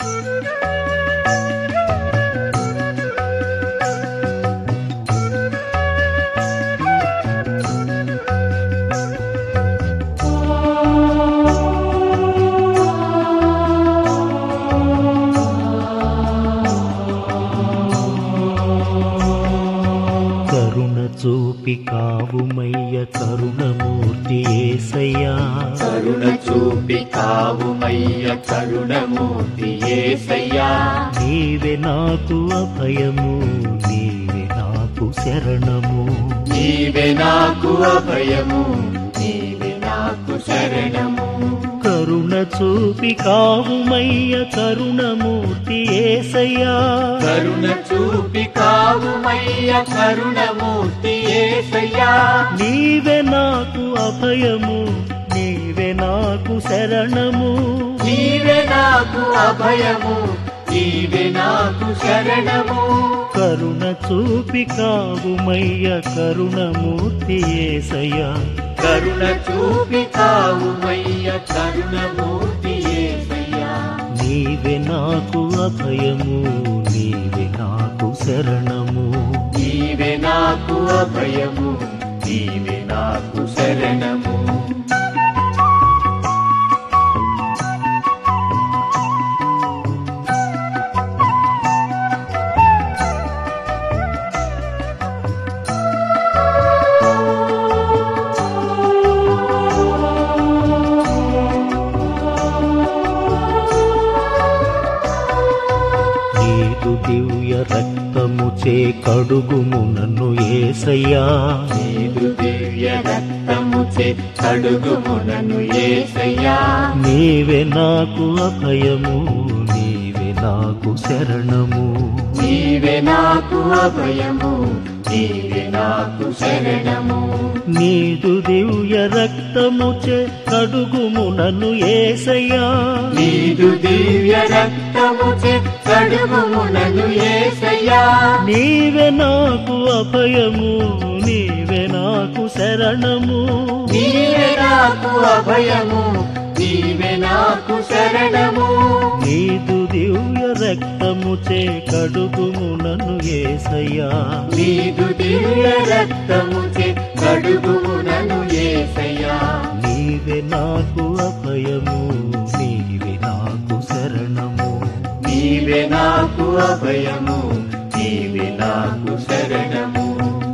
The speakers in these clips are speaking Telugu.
కరుణ చూపి కావుమయ్య కరుణమూర్తి ఏసయ్యా కరుణ చూపి కావుమయ్య కరుణమూర్తి ఏసయ్యా నీవే నాకు అభయము నీవే నాకు శరణము నీవే నాకు అభయము నీవే నాకు శరణము కరుణ చూపి కావుమయ్య కరుణమూర్తి ఏసయ్యా కరుణ చూపి కావుమయ్య కరుణమూర్తి ఏసయ్యా నీవే నాకు అభయము నీవే నాకు శరణము నీవే నాకు అభయము నీవే నాకు శరణము కరుణ చూపి కావుమయ్య కరుణమూర్తి ఏసయ్యా కరుణ చూపి కావుమయ్య కరుణమూర్తి ఏసయ్యా నీవే నాకు అభయము నీవే నాకు శరణము నీవే నాకు అభయము నీవే నాకు శరణము నీదు దివ్య రక్తము చే కడుగుము నన్ను ఏసయ్యా నీదు దివ్య రక్తము చే కడుగుమునను ఏసయ్యా నీవే నాకు అభయము నీవే నాకు శరణము నీవే నాకు అభయము నీవే నాకు శరణము నీదు దివ్య రక్తము చే కడుగుము నన్ను ఏసయ్యా నీదు దివ్య రక్తము చే కడుగుమునను ఏసయ్యా నీవే నాకు అభయము నీవే నాకు శరణము నీవే నాకు అభయము నీవే నాకు శరణము నీదు దివ్య రక్తము చే కడుగుము నన్ను ఏసయ్యా నీదు దివ్య రక్తము చే కడుగుమునను ఏసయ్యా నీవే నాకు అభయము నీవే నాకు శరణము నీవే నాకు అభయము నీవే నాకు శరణము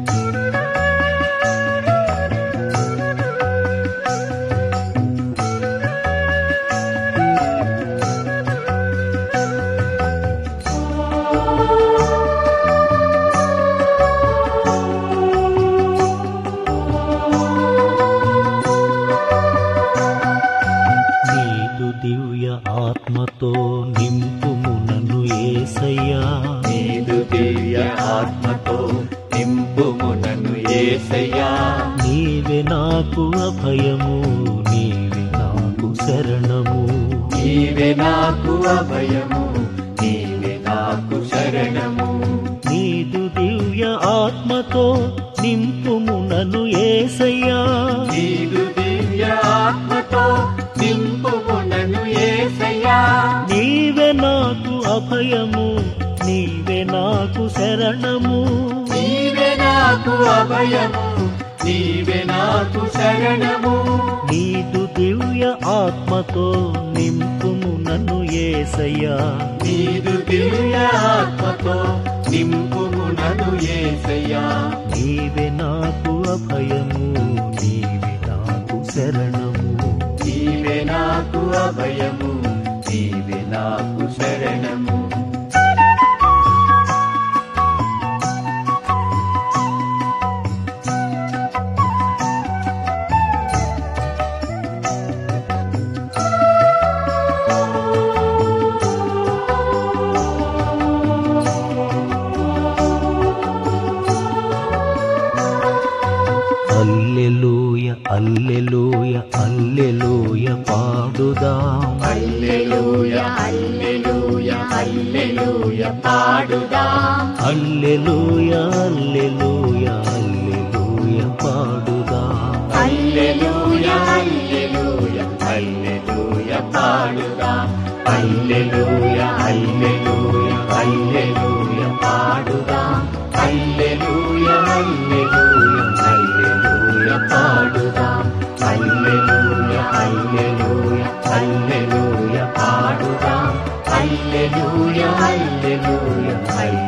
నీదు దివ్య ఆత్మతో నింపుము నన్ను ఏసయ్యా నీదు దివ్య ఆత్మతో నింపుమునను ఏసయ్యా నీవే నాకు అభయము నీవే నాకు శరణము నీవే నాకు అభయము నీవే నాకు శరణము నీదు దివ్య ఆత్మతో నింపుము నన్ను ఏసయ్యా నీదు దివ్య ఆత్మతో నింపుమునను ఏసయ్యా నీవే నాకు అభయము నీవే నాకు శరణము నీవే నాకు అభయము నీవే నాకు శరణము నీదు దివ్య ఆత్మతో నింపుము నన్ను ఏసయ్యా నీదు దివ్య ఆత్మతో నింపుమునను ఏసయ్యా నీవే నాకు అభయము నీవే నాకు శరణము నీవే నాకు అభయము నీవే నాకు శరణము అల్లెలూయ అల్లెలూయ అల్లెలూయ పాడుదాం హల్లెలూయ హల్లెలూయ హల్లెలూయ పాడుదాం అల్లెలూయ అల్లెలూయ అల్లెలూయ పాడుదాం హల్లెలూయ హల్లెలూయ హల్లెలూయ పాడుదాం హల్లెలూయ హల్లెలూయ హల్లెలూయ పాడుదాం హల్లెలూయ హల్లెలూయ హల్లెలూయ పాడుదాం హల్లెలూయ హల్లెలూయ హల్లెలూయ పాడుదాం హల్లెలూయ హల్లెలూయ హల్లెలూయ